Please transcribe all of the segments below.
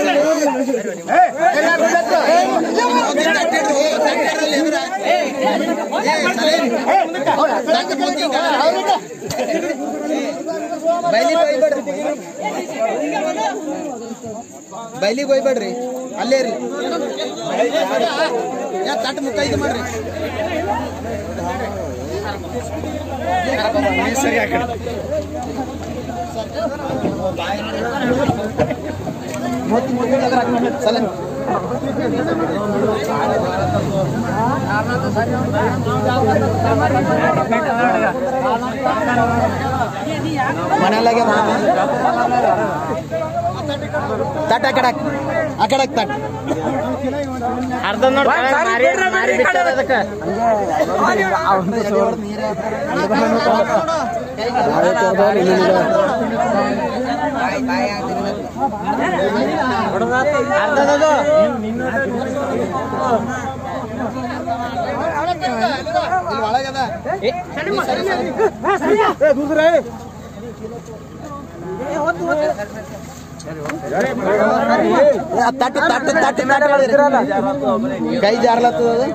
ಬೈಲಿಗೆ ಒಯ್ಬೇಡ್ರಿ ಬೈಲಿಗೆ ಒಯ್ಬೇಡ್ರಿ ಅಲ್ಲೇ ಇರ್ಲಿ ಯಾ ತಟ್ ಮುಖ ಇದು ಮಾಡ್ರಿ ಸರಿ ಆ ಕಡೆ ಮೂವತ್ತು ಮೂವತ್ತು ಅದ್ರ ಹಾಕ್ಕೊಂಡು ಸಲ ಮನೆಯಲ್ಲಾಗೆ ತಟ್ ಆ ಕಡೆ ಹಾಕ್. ಆ ಕಡೆ ಹಾಕ್ ತಟ್ ಅರ್ಧ ನೋಡಿ ಮಾರಿ ಮಾರಿ ಬಿಟ್ಟಾರ ಅದಕ್ಕೆ ಅರ್ಧದದು ಇಲ್ಲಿ ಒಳಗದ ಏ, ತಟ್ಟಿ ತಟ್ಟಿ ತಟ್ಟಿ ತಟ್ಟಿ ಕೈ ಜಾರ್ಲತ್ತದ ಅದು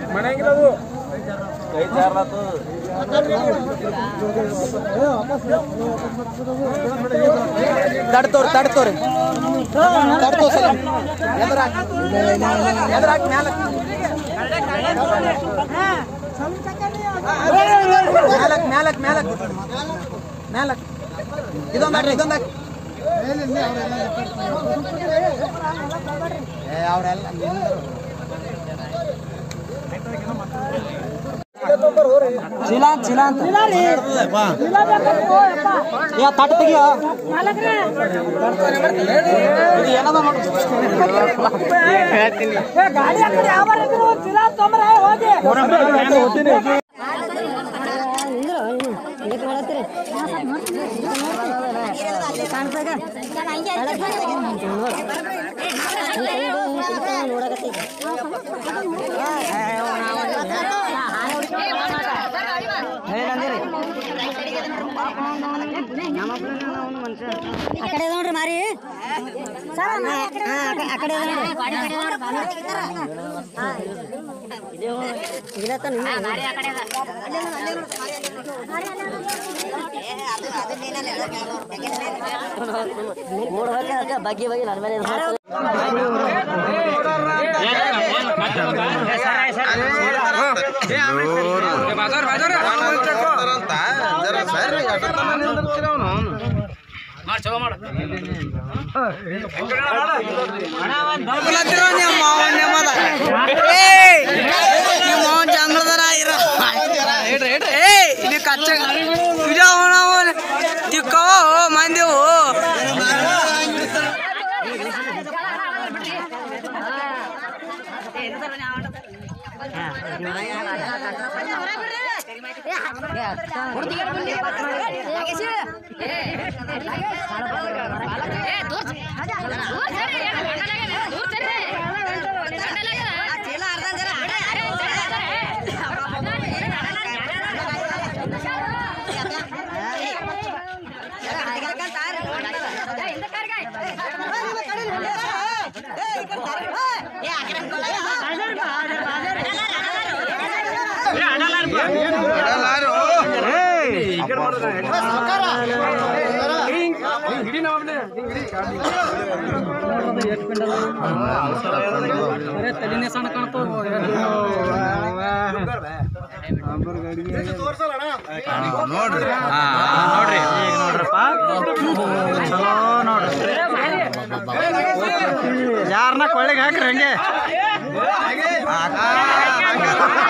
ತಡ್ತೋರಿ ತಡ್ತೋರಿ ತಡ್ತೋ ಸಲ ಎದ್ರ ಹಾಕ್. ಎದ್ರ ಹಾಕ್ ಮ್ಯಾಲ ಮ್ಯಾಲಕ್ ಮ್ಯಾಲಕ್ ಮ್ಯಾಲಕ್ ಮ್ಯಾಲಕ್ ಇದೊಂದು ಹಾಕ್ರಿ ಇದೊಂದು ಹಾಕಿ ಏ ಅವರೆಲ್ಲ ಚೀಲ ಚೀಲ ಅಂತ ಯಾ ತಟ್ಟು ತೆಗಿಯೋ ಇದು ಏನದ ನೋಡು ಗಾಡಿ ಆ ಕಡೆ ಯಾವ ಇದ್ರು ಚೀಲ ತೊಂಬರ ಹೋಗಿ ಆ ಕಡೆ ಅದ ನೋಡ್ರಿ ಮಾರಿ ಆ ಕಡೆ ಅದ ಬಗ್ಗೆ ಬಗ್ಗೆ ನನ್ನ ಮೇಲೆ ಮಂದಿವು ನೋಡ್ರಿ ಈಗ ನೋಡ್ರಪ್ಪ ಚಲೋ ನೋಡ್ರಿ ಯಾರನ್ನ ಕೊಳ್ಳಿಗೆ ಹಾಕ್ರಿ ಹಂಗೆ